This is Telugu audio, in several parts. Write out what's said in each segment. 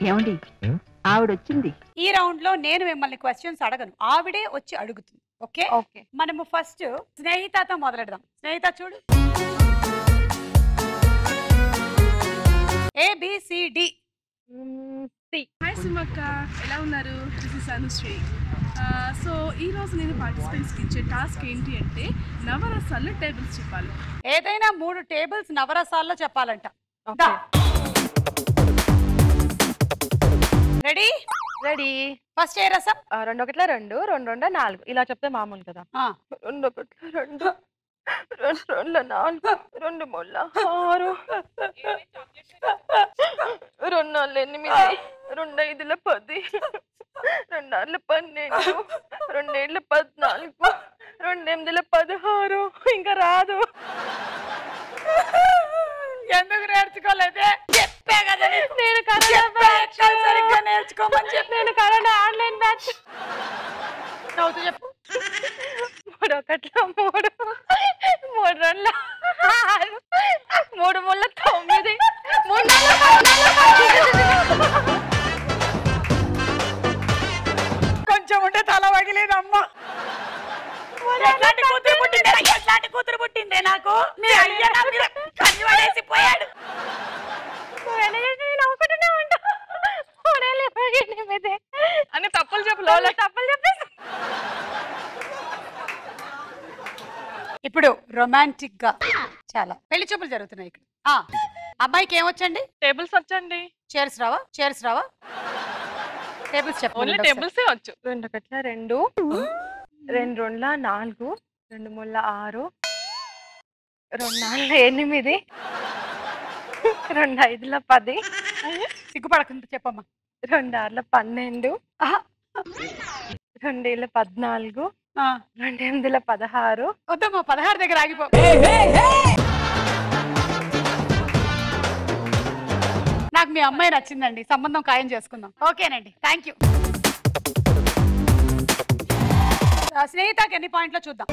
ఏమండి ఉం? ఆవిడ వచ్చింది ఈ రౌండ్ లో నేను మిమ్మల్ని క్వశ్చన్స్ అడగను ఆవిడే వచ్చి అడుగుతుంది ఓకే ఓకే మనము ఫస్ట్ స్నేహితతో మొదలెడదాం స్నేహిత చూడు ఏబిసిడి హాయ్ సుమక్క ఎలా ఉన్నారు దిస్ ఇస్ అనుశ్రీ సో ఈ రోజు నేను పార్టిసిపెంట్స్కి ఇచ్చే టాస్క్ ఏంటి అంటే నవరసాల టేబుల్స్ చెప్పాలి ఏదైనా మూడు టేబుల్స్ నవరసాల్లో చెప్పాలంట దా. రెడీ రెడీ ఫస్ట్ ఏ రసం రెండు ఒకట్ల రెండు రెండు రెండ నాలుగు ఇలా చెప్తే మామూలు కదా ఆ, రెండు ఒకట్ల రెండు రెండు రెండుల నాలుగు రెండు మూడుల ఆరు రెండు నాలుగు ఎనిమిది రెండు ఐదుల పది రెండు ఆరుల పన్నెండు రెండేళ్ళ పద్నాలుగు రెండు ఎనిమిదిల పదహారు ఇంకా రాదు ఎందుకు నేర్చుకోలేదే చెప్పే కదా నీకు. నేను కన్నడ చెప్పే ఎట్లా సరిగ్గా నేర్చుకోమని చెప్పి నేను కన్నడ ఆన్లైన్ బ్యాచ్ నవ్వుతూ చెప్పు మూడు ఒకట్ల మూడు మూడు రెండుల ఆరు మూడు ముళ్ళ తొమ్మిది మూడు నాలుగు కొంచెం ఉంటే తల పగిలేదు అమ్మ ఎట్లాంటి కూతురు పుట్టిందే ఎట్లాంటి కూతురు పుట్టిందే నాకు మీ అయ్య నా మీద కన్ను పడేసి పోయాడు నవ్వుకుంటూనే ఉంటా మూడేళ్ళు ఎనిమిది అని తప్పులు చెప్పు లోల తప్పులు చెప్పేసి ఇప్పుడు రొమాంటిక్ గా చాలా పెళ్లి చూపులు జరుగుతున్నాయి ఇక్కడ ఆ అమ్మాయికి ఏమొచ్చండి టేబుల్స్ వచ్చండి చేర్స్ రావా చేర్స్ రావా టేబుల్స్ ఓన్లీ చెప్పండి టేబుల్స్ వచ్చు రెండు ఒకట్ల రెండు రెండు రెండుల నాలుగు రెండు మూడుల ఆరు రెండు నాలుగు ఎనిమిది రెండు ఐదుల పది సిగ్గుపడకుండా చెప్పమ్మా రెండు ఆరుల పన్నెండు ఆహా. రెండేళ్ళ పద్నాలుగు ఆ, రెండు ఎనిమిదిల పదహారు వద్దమ్మా పదహారు దగ్గర ఆగిపో నాకు మీ అమ్మాయి నచ్చిందండి సంబంధం ఖాయం చేసుకుందాం ఓకేనండి థ్యాంక్ యూ స్నేహితకి ఎన్ని పాయింట్లో చూద్దాం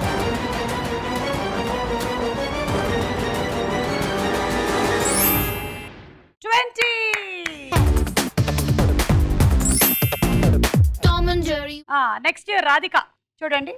twenty Tom and Jerry. Next Radhika చూడండి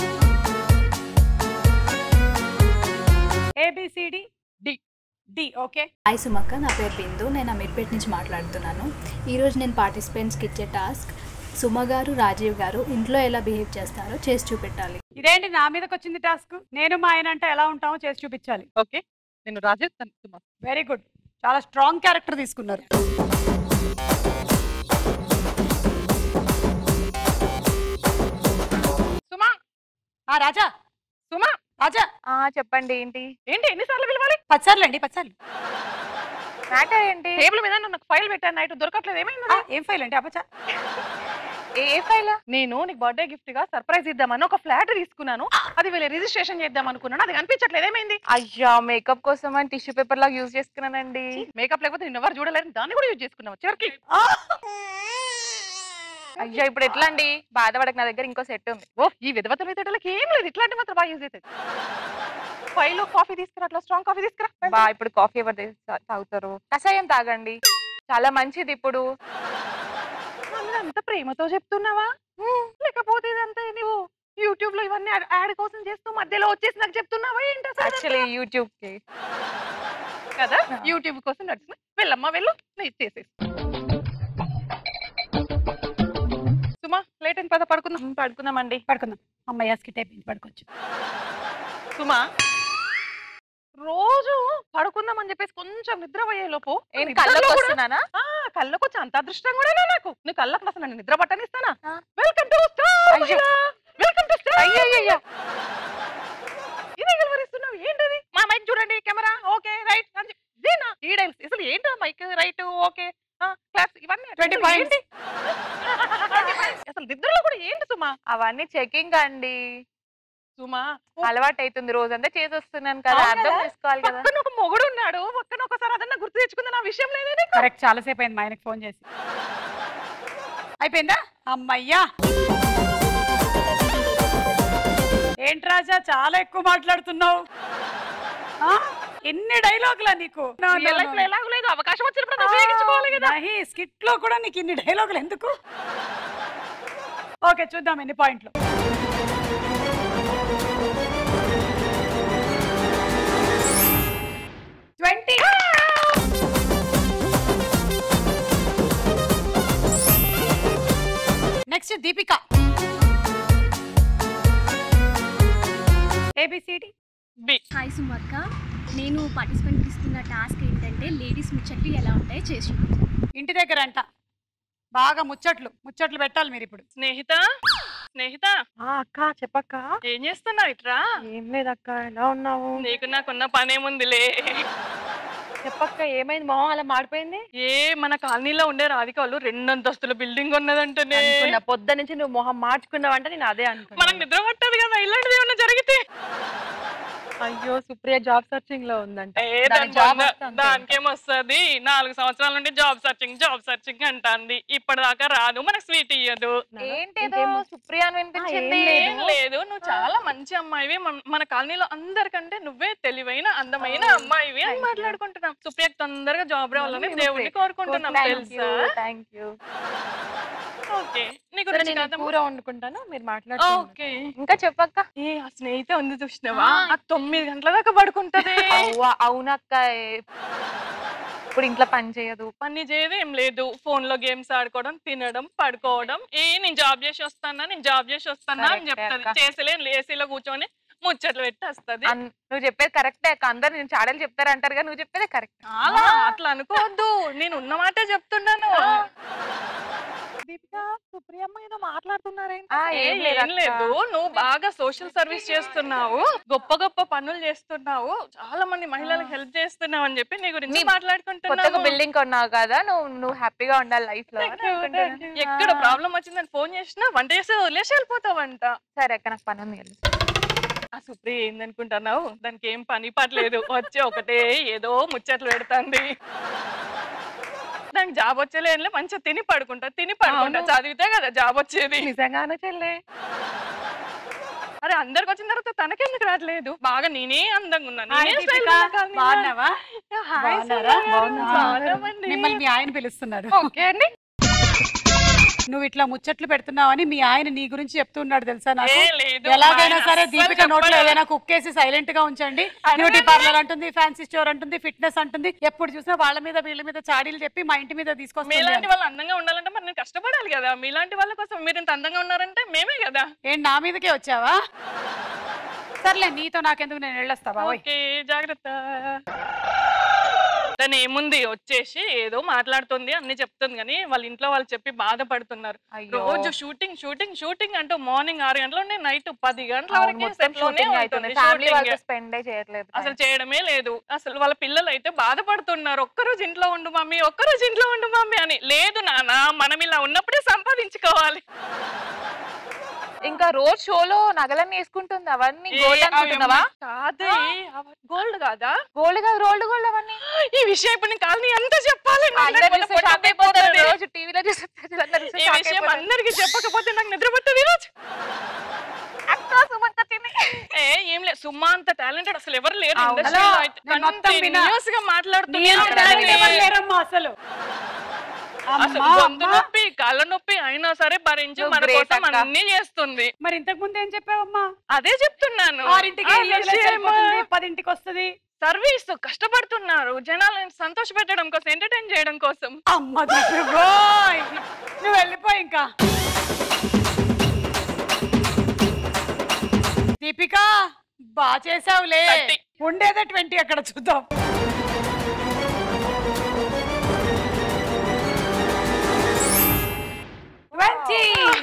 A B C D D D okay hi సుమక్క నా పేరు బిందు నేను అమీర్పేట్ నుంచి మాట్లాడుతున్నాను ఈరోజు నేను పార్టిసిపెంట్స్కి ఇచ్చే టాస్క్ సుమ గారు రాజీవ్ గారు ఇంట్లో ఎలా బిహేవ్ చేస్తారో చేసి చూపెట్టాలి ఇదేంటి నా మీదకి వచ్చింది టాస్క్ నేను మా ఆయన అంటే ఎలా ఉంటామో చేసి చూపించాలి ఓకే నేను రాజేష్ సుమా వెరీ గుడ్ చాలా స్ట్రాంగ్ క్యారెక్టర్ తీసుకున్నారు సుమా ఆ రాజా సుమా రాజా ఆ చెప్పండి ఏంటి ఏంటి ఎన్నిసార్లు పిలవాలి పచ్చార్లు అండి పచ్చార్లు మ్యాటర్ ఏంటి టేబుల్ మీద నాకు ఫైల్ పెట్టాను నైట్ దొరకట్లేదు ఏమైంది ఆ, ఏం ఫైల్ అండి అపచా ఏ ఫైల్ నేను నీకు బర్త్డే గిఫ్ట్ గా సర్ప్రైజ్ ఇద్దామని ఒక ఫ్లాట్ తీసుకున్నాను అది వీళ్ళ రిజిస్ట్రేషన్ చేద్దాం అనుకున్నాను అది కనిపించట్లేదు ఏమైంది అయ్యా మేకప్ కోసం అని టిష్యూ పేపర్ లాగా యూజ్ చేసుకున్నానండి మేకప్ లేకపోతే నిన్న ఎవరు చూడలేరు దాన్ని కూడా యూజ్ చేసుకున్నాం చివరికి అయ్యా ఇప్పుడు ఎట్లా అండి బాధపడక నా దగ్గర ఇంకో సెట్ ఉంది ఓ ఈ విధవత మెథడ్లకి ఏం లేదు ఇట్లాంటి మాత్రం బాగా యూజ్ అవుతుంది ఫైవ్ లో కాఫీ తీసుకురా అట్లా స్ట్రాంగ్ కాఫీ తీసుకురా బా ఇప్పుడు కాఫీ ఎవరు తీ- తాగుతారు కషాయం తాగండి చాలా మంచిది ఇప్పుడు అంత ప్రేమతో చెప్తున్నావా లేకపోతే ఇదంతా నువ్వు యూట్యూబ్ లో ఇవన్నీ యాడ్ కోసం చేస్తూ మధ్యలో వచ్చేసి నాకు చెప్తున్నావా ఏంటి యాక్చువల్లీ యూట్యూబ్ కి కదా యూట్యూబ్ కోసం నడుచుకున్నా వెళ్ళమ్మా వెళ్ళు నేను చేసేసి సుమా లేట్ అయిన పద పడుకుందాం పడుకుందామండి పడుకుందాం అమ్మాయి స్కిట్ అయిపోయింది పడుకోవచ్చు సుమా రోజు పడుకుందాం అని చెప్పేసి కొంచెం నిద్ర పోయే లోపు కళ్ళకు వస్తున్నానా కళ్ళకు వచ్చి అంత అదృష్టం కూడా నాకు నువ్వు కళ్ళకు అసలు నన్ను నిద్ర పట్టనిస్తానా వెల్కమ్ టు వెల్కమ్ టు అయ్యయ్యో ఇది ఎగలవరిస్తున్నావు ఏంటిది మా మైక్ చూడండి కెమెరా ఓకే రైట్ ఇదేనా ఈ డైల్స్ అసలు ఏంటో మైక్ రైట్ ఓకే క్లాస్ ఇవన్నీ 20 అసలు points. ఏంటి? అసలు నిద్రలో కూడా ఏంటి సుమా అవన్నీ చెకింగ్ అండి సుమా అలవాటు అవుతుంది రోజంతా చేసి వస్తున్నాను కదా అర్థం చేసుకోవాలి కదా పక్కన ఒక మొగుడు ఉన్నాడు పక్కన ఒకసారి అదన్నా గుర్తు తెచ్చుకుంది నా విషయం లేదే కరెక్ట్ చాలాసేపు అయింది మా ఆయనకి ఫోన్ చేసి అయిపోయిందా అమ్మయ్యా ఏంటి రాజా చాలా ఎక్కువ మాట్లాడుతున్నావు ఆ? ఎన్ని డైలాగులా నీకు రియల్ లైఫ్ లో ఎలాగో లేదు అవకాశం వచ్చినప్పుడు అది ఉపయోగించుకోవాలి కదా స్కిట్ లో కూడా నీకు ఇన్ని డైలాగులు ఎందుకు ఓకే చూద్దాం ఎన్ని పాయింట్లు twenty next Deepika A B C D B hi సుమక్క నేను పార్టిసిపెంట్ ఇస్తున్న టాస్క్ ఏంటంటే లేడీస్ ముచ్చట్లు ఎలా ఉంటాయో చేసి చూపించాను. ఇంటి దగ్గర అంట బాగా ముచ్చట్లు ముచ్చట్లు పెట్టాలి మీరు ఇప్పుడు స్నేహిత స్నేహిత అక్క చెప్పక్క ఏం చేస్తున్నావు ఇట్రా ఏం లేదక్క ఎలా ఉన్నావు నీకు నాకున్న పనేముందిలే చెప్పక్క ఏమైంది మొహం అలా మాడిపోయింది ఏ మన కాలనీలో ఉండే రాధిక వాళ్ళు రెండంతస్తుల బిల్డింగ్ ఉన్నదంటనే అనుకున్నా పొద్దు నుంచి నువ్వు మొహం మార్చుకున్నావంటే నేను అదే అనుకున్నా మనకు నిద్ర పట్టదు కదా ఇలాంటిది ఏమన్నా జరిగితే అయ్యో సుప్రియ జాబ్ సర్చింగ్ లో ఉందంట ఏ దాని దాని job బొంద, వస్తే అంతే దానికేమొస్తది నాలుగు సంవత్సరాల నుండి జాబ్ సర్చింగ్ జాబ్ సర్చింగ్ అంటాంది ఇప్పటిదాకా రాదు మనకు స్వీట్ ఇయ్యదు ఏంటేదో సుప్రియ అని వినిపించింది ఏం లేదు నువ్వు చాలా మంచి అమ్మాయివి మన- మన కాలనీలో అందరికంటే నువ్ే తెలివైన అందమైన అమ్మాయివి అని మాట్లాడుకుంటున్నాం సుప్రియకు తొందరగా జాబ్ రావాలని దేవుడిని కోరుకుంటున్నాం తెలుసా థ్యాంక్ యూ ఓకే నీ సరే గురించి నేను కథ కూర వండుకుంటాను మీరు మాట్లాడుతున్నారు ఓకే ఇంకా చెప్పక్క ఏ ఆ స్నేహిత ఉంది చూసినావా ఆ తొమ్మిది గంటల దాకా పడుకుంటది అవ్వ అవునక్క ఏ- ఇప్పుడు ఇంట్లో పని చేయదు పని చేయదు ఏం లేదు ఫోన్ లో గేమ్స్ ఆడుకోవడం తినడం పడుకోవడం ఏ నేను జాబ్ చేసి వస్తానా నేను జాబ్ చేసి వస్తానా అని Correct, చెప్తాది అక్క. చేసలే ఏసీలో కూర్చొని ముచ్చట్లు పెట్టి వస్తుంది అన్- నువ్వు చెప్పేది కరెక్టే అక్క అందరు నేను చాడలు చెప్తారు అంటారు కానీ నువ్వు చెప్పేది కరెక్ట్ అలా అట్లా అనుకోవద్దు నేను ఉన్న మాటే చెప్తున్నాను దీపిక సుప్రియమ్మ ఏదో మాట్లాడుతున్నారే ఏ, ఏం లేదు నువ్వు బాగా సోషల్ సర్వీస్ చేస్తున్నావు గొప్ప గొప్ప పనులు చేస్తున్నావు చాలా మంది మహిళలకు హెల్ప్ చేస్తున్నావు అని చెప్పి నీ గురించి నీ- కొత్తగా మాట్లాడుకుంటున్నావు బిల్డింగ్ కొన్నావు కదా నువ్వు నువ్వు హ్యాపీగా ఉండాలి లైఫ్ లో అని అనుకుంటున్నా. ఎక్కడ ప్రాబ్లం వచ్చిందని ఫోన్ చేసినా వంట చేసి వదిలేసి వెళ్ళిపోతావంట సరే అక్క నాకు పని ఉంది వెళ్ళు. ఆ సుప్రియ ఏందనుకుంటున్నావు దానికి ఏం పని పట్లేదు వచ్చి ఒకటే ఏదో ముచ్చట్లు పెడుతుంది దానికి జాబ్ వచ్చేలే మంచిగా తిని పడుకుంటా తిని పడుకుంటా అవును. చదివితే కదా జాబ్ వచ్చేది నిజంగానే చెల్లే అరే అందరికి వచ్చిన తర్వాత తనకెందుకు రావట్లేదు బాగా నేనే అందంగా ఉన్నా హాయ్ నేనే దీపిక, style గా కాదు, బాగున్నావా హాయ్ బాగున్నారా? సూర్య గారు, బాగున్నామండి. మిమ్మల్ని మీ ఆయన పిలుస్తున్నారు ఓకే అండి నువ్వు ఇట్లా ముచ్చట్లు పెడుతున్నావని మీ ఆయన నీ గురించి చెప్తున్నాడు తెలుసా నాకు ఏ లేదు, ఎలాగైనా మా ఆయన సరే అస్సలు దీపిక నోట్లో చెప్పడు. ఏదైనా కుక్కేసి సైలెంట్ గా ఉంచండి బ్యూటీ పార్లర్ అంటుంది ఫ్యాన్సీ స్టోర్ అంటుంది ఫిట్నెస్ అంటుంది ఎప్పుడు చూసినా వాళ్ళ మీద వీళ్ళ మీద చాడీలు చెప్పి మా ఇంటి మీద తీసుకొస్తుంది మీలాంటి వాళ్ళు అందంగా ఉండాలంటే మరి నేను కష్టపడాలి కదా మీలాంటి వాళ్ళ కోసం మీరు ఇంత అందంగా ఉన్నారంటే మేమే కదా ఏంటి నా మీదకే వచ్చావా సర్లే నీతో నాకెందుకు నేను వెళ్ళొస్తా బాబోయ్ ఓకే జాగ్రత్త తను ఏముంది వచ్చేసి ఏదో మాట్లాడుతుంది అన్ని చెప్తుంది కానీ వాళ్ళ ఇంట్లో వాళ్ళు చెప్పి బాధపడుతున్నారు అయ్యో రోజు షూటింగ్ షూటింగ్ షూటింగ్ అంటూ మార్నింగ్ ఆరు గంటల నుండి నైట్ పది గంటల అవును, వరకు మొత్తం set లోనే షూటింగ్ అవుతుంది ఉంటుంది ఫ్యామిలీ shooting. వాళ్ళతో స్పెండ్ చేయట్లేదు అసలు చేయడమే లేదు అసలు వాళ్ళ పిల్లలు అయితే బాధపడుతున్నారు ఒక్కరోజు ఇంట్లో ఉండు మమ్మీ ఒక్కరోజు ఇంట్లో ఉండు మమ్మీ అని లేదు నాన్న మనం ఇలా ఉన్నప్పుడే సంపాదించుకోవాలి ఇంకా రోజు షోలో నగలన్నీ వేసుకుంటుంది అవన్నీ ఏ, గోల్డ్ అవి అనుకుంటున్నావా కాదే గోల్డ్ కాదా గోల్డ్ కాదు రోల్డ్ గోల్డ్ అవన్నీ ఈ విషయం ఇప్పుడు నేను కాలనీ అంతా చెప్పాలి నాకు అందరూ మొన్న చూస్తే పొట్ట shock అయిపోతారు అయిపోతుంది. రోజు టీవీలో చూస్తే ప్రజలందరూ చూస్తే ఈ shock విషయం అయిపోతారు. అందరికి చెప్పకపోతే నాకు నిద్ర పట్టదు ఈరోజు అక్క సుమంత తిని ఏ ఏం లేదు సుమా అంత టాలెంటెడ్ అసలు ఎవరు లేరు అవును. ఇండస్ట్రీలో హలో, అయితే నేను మొత్తం వినా. continuous గా నీ మాట్లాడుతూనే అంత ఉంటుంది. talent ఎవరు లేరమ్మా అసలు అసలు అమ్మా, గొంతు అమ్మా. నొప్పి కాళ్ళ నొప్పి అయినా సరే భరించి నువ్వు మన great కోసం అక్క. అన్ని చేస్తుంది మరి ఇంతకు ముందు ఏం చెప్పావమ్మా అదే చెప్తున్నాను ఆరింటికి ఇల్లు వదిలేసి వెళ్ళిపోతుంది, పదింటికి వస్తుంది సర్వీస్ కష్టపడుతున్నారు జనాలను సంతోష పెట్టడం కోసం ఎంటర్టైన్ చేయడం కోసం అమ్మ దిక్కుబోయ్. నువ్వు వెళ్ళిపో ఇంకా దీపిక బా చేసావులే థర్టీ. ఉండేదే ట్వంటీ అక్కడ చూద్దాం ట్వంటీ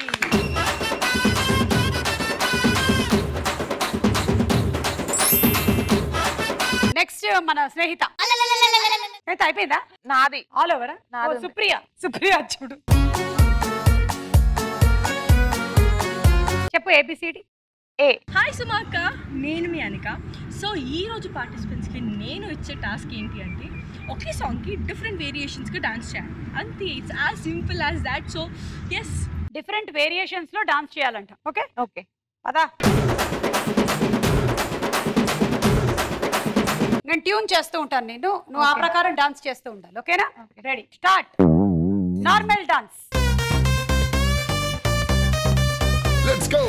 నెక్స్ట్ మన స్నేహిత స్నేహిత అయిపోయిందా నాది ఆల్ ఓవరా నాది ఉంది. సుప్రియ సుప్రియ చూడు చెప్పు ఏబిసిడి ఏ హాయ్ సుమాక్క నేను మీ అనిక సో ఈ రోజు పార్టిసిపెంట్స్కి నేను ఇచ్చే టాస్క్ ఏంటి అంటే ఒకే సాంగ్కి డిఫరెంట్ వేరియేషన్స్కి డాన్స్ చేయాలి అంతే it's as simple as that so ఎస్ డిఫరెంట్ వేరియేషన్స్ లో డాన్స్ చేయాలంట ఓకే ఓకే పదా నేను ట్యూన్ చేస్తూ ఉంటాను నేను నువ్వు ఆ ప్రకారం డాన్స్ చేస్తూ ఉండాలి ఓకేనా ready start normal dance Let's go.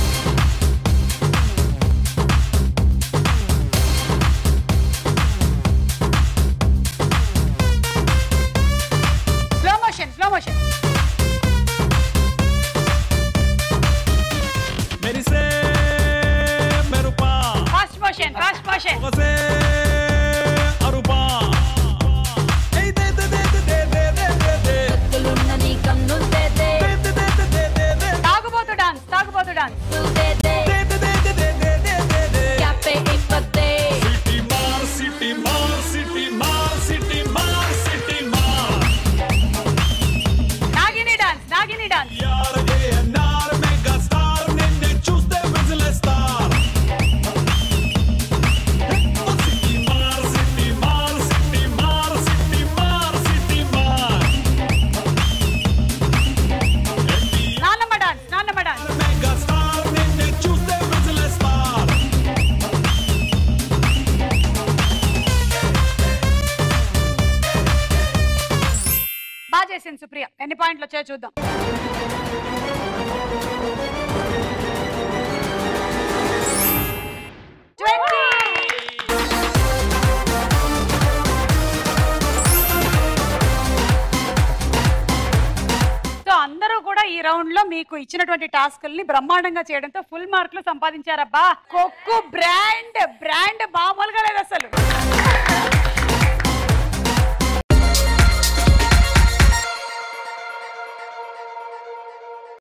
Slow motion slow motion మెరిసే మెరుపా ఫాస్ట్ మోషన్ ఫాస్ట్ మోషన్ ఒకసే అరుపా ఏయ్ దే దే దే దే దే దే దే దే. దే దే దే దే దే దే దే. తాగుబోతు డాన్స్ తాగుబోతు డాన్స్ దే దే దే దే దే దే దే దే దే. సిటీ మార్ సిటీ మార్ సిటీ మార్ సిటీ మార్ సిటీ మార్ నాగిని డాన్స్ నాగిని డాన్స్ యార్ ఏ ఎన్ఆర్ మెగా స్టార్ నిన్నే చూస్తే విజిలేస్తార్ సిటీ మార్ సిటీ మార్ సిటీ మార్ సిటీ మార్ సిటీ మార్ నాన్నమ్మ డాన్స్ నాన్నమ్మ డాన్స్ మెగా స్టార్ నిన్నే చూస్తే విజిలేస్తార్ బాగా చేసింది సుప్రియ ఎన్ని పాయింట్లు వచ్చాయో చూద్దాం సో అందరూ కూడా ఈ రౌండ్ లో మీకు ఇచ్చినటువంటి టాస్కుల్ని బ్రహ్మాండంగా చేయడంతో ఫుల్ మార్కులు సంపాదించారబ్బా కొక్కు బ్రాండ్ బ్రాండ్ మామూలుగా లేదు అసలు